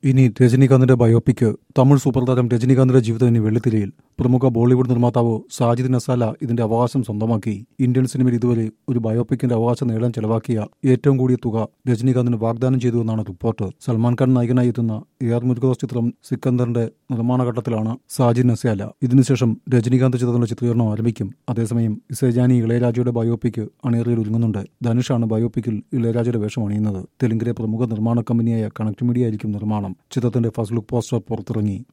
ഇനി രജനീകാന്തിന്റെ biopic Tamil super താരം രജനീകാന്തിന്റെ ജീവിതം ഇനി വെള്ളിത്തിരയിൽ പ്രമുഖ ബോളിവുഡ് നിർമ്മാതാവ് സാജിദ് നസാല ഇതിന്റെ അവകാശം സ്വന്തമാക്കി ഇന്ത്യൻ സിനിമയിൽ ഇതുവരെ ഒരു ബയോപിക്കിന്റെ അവകാശം നേടാൻ ചെലവാക്കിയ ഏറ്റവും കൂടിയ തുക രജനീകാന്തിന് വാഗ്ദാനം ചെയ്തു എന്നാണ് റിപ്പോർട്ട് സൽമാൻ ഖാൻ നായകനായി എത്തുന്ന എ ആർ മുരുകദാസ് ചിത്രം സിക്കന്ദറിന്റെ നിർമ്മാണ ഘട്ടത്തിലാണ് സാജിദ് നസാല ഇതിനുശേഷം രജനീകാന്ത് ചിത്രത്തിന്റെ ചിത്രീകരണം ആരംഭിക്കും അതേസമയം ഇസേജാനി ഇളയരാജയുടെ ബയോപിക് അണിയറയിൽ ഒരുങ്ങുന്നുണ്ട് ധനുഷാണ് ബയോപിക്കിൽ ഇളയരാജയുടെ വേഷം അണിയുന്നത് തെലുങ്കിലെ പ്രമുഖ നിർമ്മാണ കമ്പനിയായ കണക്ട് മീഡിയ ആയിരിക്കും നിർമ്മാണം ചിത്രത്തിന്റെ ഫസ്റ്റ് ലുക്ക് പോസ്റ്റർ പുറത്തിറങ്ങി